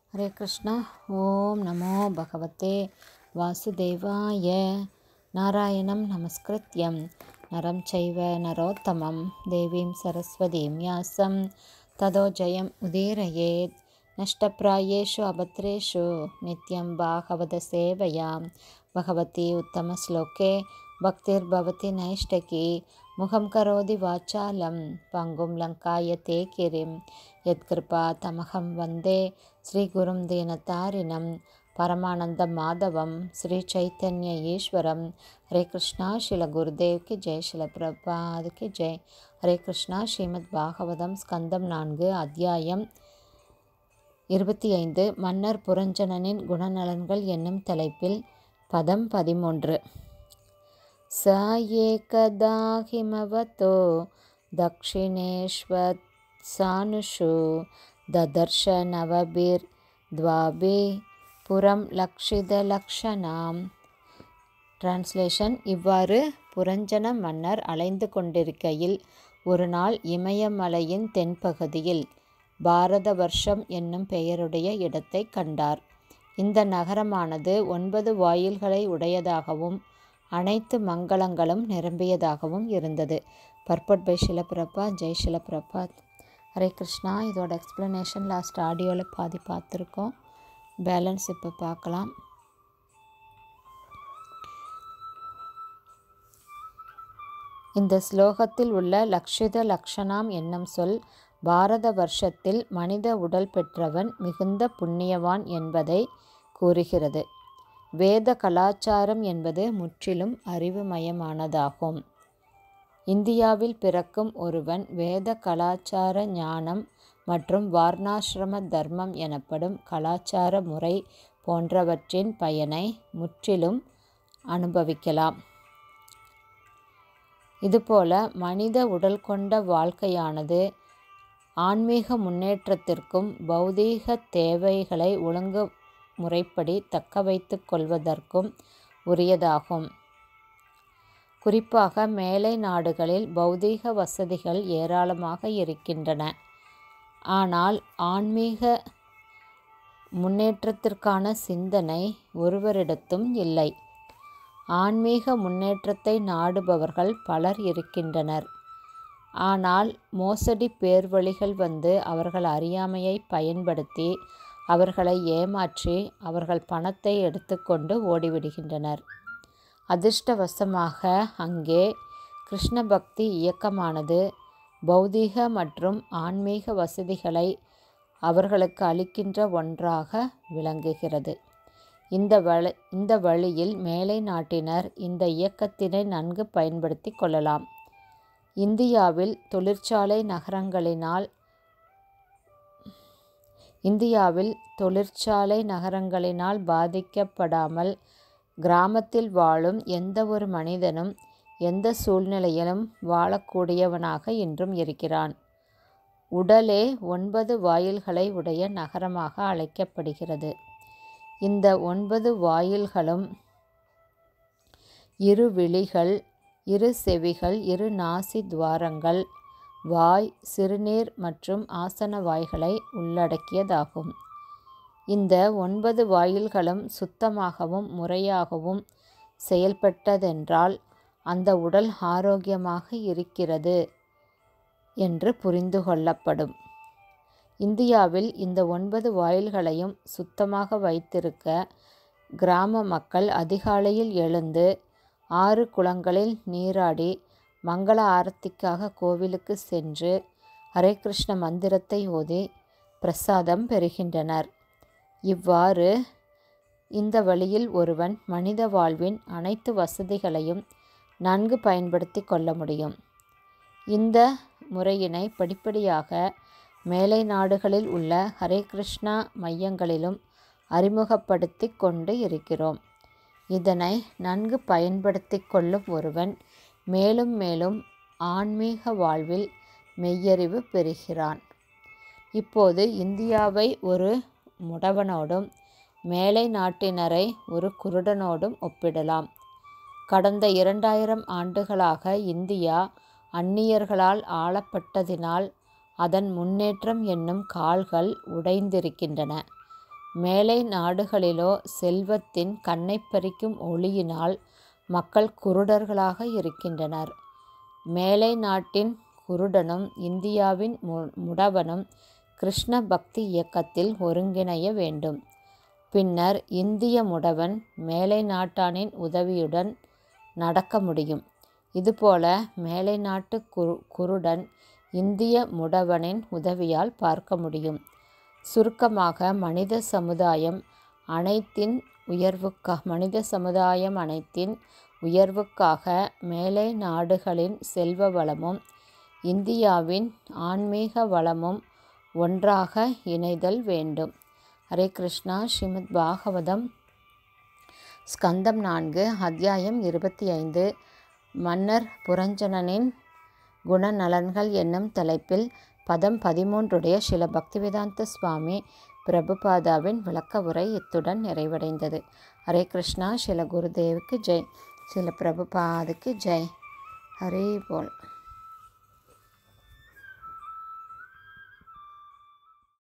ஹரே கிருஷ்ணா ஓம் நமோ பகவதே வாசுதேவாய நாராயணம் நமஸ்கிருத்யம் நரம் சைவ நரோத்தமம் தேவீம் சரஸ்வதீம் யாசம் ததோ ஜெயம் உதீரயேத் நஷ்டப்பிராயேஷு அபத்ரேஷு நித்யம் பாகவத சேவையாம் பகவதி உத்தமஸ்லோகே பக்திர்பவதி நைஷ்டகி முகம் கரோதி வாச்சாலம் பங்கும் லங்காயத்தே கிரிம் யத்கிருபா தமகம் வந்தே ஸ்ரீகுரும் தீனதாரிணம் பரமானந்த மாதவம் ஸ்ரீ சைத்தன்ய ஈஸ்வரம் ஹரே கிருஷ்ணா ஸ்ரீல குருதேவ் கி ஜெய் ஸ்ரீல பிரபாத் கி ஜெய் ஹரே கிருஷ்ணா ஸ்ரீமத் பாகவதம் ஸ்கந்தம் நான்கு அத்தியாயம் இருபத்தி ஐந்து மன்னர் புரஞ்சனனின் குணநலன்கள் என்னும் தலைப்பில் பதம் பதிமூன்று स एकदा हिमवतो दक्षिणेष्वत्सानुषु ददर्श नवभिर्द्वाभि புறம் லக்ஷிதலக்ஷணாம் டிரான்ஸ்லேஷன் இவ்வாறு புரஞ்சன மன்னர் அலைந்து கொண்டிருக்கையில் ஒரு நாள் இமயமலையின் தென்பகுதியில் பாரத வருஷம் என்னும் பெயருடைய இடத்தை கண்டார் இந்த நகரமானது ஒன்பது வாயில்களை உடையதாகவும் அனைத்து மங்களங்களும் நிரம்பியதாகவும் இருந்தது பர்பட் பை ஷிலபிரபா ஜெய் ஷிலபிரபாத் ஹரே கிருஷ்ணா இதோட எக்ஸ்ப்ளனேஷன் லாஸ்ட் ஆடியோவில் பாதி பார்த்துருக்கோம் பேலன்ஸ் இப்போ பார்க்கலாம் இந்த ஸ்லோகத்தில் உள்ள லக்ஷித லக்ஷணாம் என்னும் சொல் பாரத வருஷத்தில் மனித உடல் பெற்றவன் மிகுந்த புண்ணியவான் என்பதை கூறுகிறது வேத கலாச்சாரம் என்பது முற்றிலும் அறிவுமயமானதாகும் இந்தியாவில் பிறக்கும் ஒருவன் வேத கலாச்சார ஞானம் மற்றும் வார்ணாசிரம தர்மம் எனப்படும் கலாச்சார முறை போன்றவற்றின் பயனை முற்றிலும் அனுபவிக்கலாம் இதுபோல மனித உடல் கொண்ட வாழ்க்கையானது ஆன்மீக முன்னேற்றத்திற்கும் பௌதீக தேவைகளை ஒழுங்கு முறைப்படி தக்க வைத்து கொள்வதற்கும் உரியதாகும் குறிப்பாக மேலை நாடுகளில் பௌதீக வசதிகள் ஏராளமாக இருக்கின்றன ஆனால் ஆன்மீக முன்னேற்றத்திற்கான சிந்தனை ஒருவரிடத்தும் இல்லை ஆன்மீக முன்னேற்றத்தை நாடுபவர்கள் பலர் இருக்கின்றனர் ஆனால் மோசடி பேர்வழிகள் வந்து அவர்கள் அறியாமையை பயன்படுத்தி அவர்களை ஏமாற்றி அவர்கள் பணத்தை எடுத்துக்கொண்டு ஓடிவிடுகின்றனர் அதிர்ஷ்டவசமாக அங்கே கிருஷ்ண பக்தி இயக்கமானது பௌதீக மற்றும் ஆன்மீக வசதிகளை அவர்களுக்கு அளிக்கின்ற ஒன்றாக விளங்குகிறது இந்த வழி இந்த வழியில் மேலை நாட்டினர் இந்த இயக்கத்தினை நன்கு பயன்படுத்தி கொள்ளலாம் இந்தியாவில் தொழிற்சாலை நகரங்களினால் இந்தியாவில் தொழிற்சாலை நகரங்களினால் பாதிக்கப்படாமல் கிராமத்தில் வாழும் எந்த ஒரு மனிதனும் எந்த சூழ்நிலையிலும் வாழக்கூடியவனாக இன்றும் இருக்கிறான் உடலே ஒன்பது வாயில்களை உடைய நகரமாக அழைக்கப்படுகிறது இந்த ஒன்பது வாயில்களும் இரு விழிகள் இரு செவிகள் இரு நாசி துவாரங்கள் வாய் சிறுநீர் மற்றும் ஆசன வாய்களை உள்ளடக்கியதாகும் இந்த ஒன்பது வாயில்களும் சுத்தமாகவும் முறையாகவும் செயல்பட்டதென்றால் அந்த உடல் ஆரோக்கியமாக இருக்கிறது என்று புரிந்து கொள்ளப்படும் இந்தியாவில் இந்த ஒன்பது வாயில்களையும் சுத்தமாக வைத்திருக்க கிராம மக்கள் அதிகாலையில் எழுந்து ஆறு குளங்களில் நீராடி மங்கள ஆரத்திக்காக கோவிலுக்கு சென்று ஹரே கிருஷ்ண மந்திரத்தை ஓதி பிரசாதம் பெறுகின்றனர் இவ்வாறு இந்த வழியில் ஒருவன் மனித வாழ்வின் அனைத்து வசதிகளையும் நன்கு பயன்படுத்தி கொள்ள முடியும் இந்த முறையினை படிப்படியாக மேலை நாடுகளில் உள்ள ஹரே கிருஷ்ணா மையங்களிலும் அறிமுகப்படுத்தி கொண்டு இருக்கிறோம் இதனை நன்கு பயன்படுத்தி கொள்ளும் ஒருவன் மேலும் மேலும் ஆன்மீக வாழ்வில் மெய்யறிவு பெறுகிறான் இப்போது இந்தியாவை ஒரு முடவனோடும் மேலை நாட்டினரை ஒரு குருடனோடும் ஒப்பிடலாம் கடந்த இரண்டாயிரம் ஆண்டுகளாக இந்தியா அந்நியர்களால் ஆளப்பட்டதினால் அதன் முன்னேற்றம் என்னும் கால்கள் உடைந்திருக்கின்றன மேலை நாடுகளிலோ செல்வத்தின் கண்ணைப் பறிக்கும் ஒளியினால் மக்கள் குருடர்களாக இருக்கின்றனர் மேலை நாட்டின் குருடனும் இந்தியாவின் மு முடவனும் கிருஷ்ண பக்தி இயக்கத்தில் ஒருங்கிணைய வேண்டும் பின்னர் இந்திய முடவன் மேலை நாட்டானின் உதவியுடன் நடக்க முடியும் இதுபோல மேலை நாட்டு குரு குருடன் இந்திய முடவனின் உதவியால் பார்க்க முடியும் சுருக்கமாக மனித சமுதாயம் அனைத்தின் உயர்வுக்காக மனித சமுதாயம் அனைத்தின் உயர்வுக்காக மேலை நாடுகளின் செல்வ வளமும் இந்தியாவின் ஆன்மீக வளமும் ஒன்றாக இணைதல் வேண்டும் ஹரே கிருஷ்ணா ஸ்ரீமத் பாகவதம் ஸ்கந்தம் நான்கு அத்தியாயம் இருபத்தி ஐந்து மன்னர் புரஞ்சனனின் குணநலன்கள் என்னும் தலைப்பில் பதம் பதிமூன்றுடைய சில பக்திவேதாந்த சுவாமி பிரபுபாதாவின் விளக்க உரை இத்துடன் நிறைவடைந்தது ஹரே கிருஷ்ணா சில குருதேவுக்கு ஜெய் சில பிரபுபாதுக்கு ஜெய் ஹரே போல்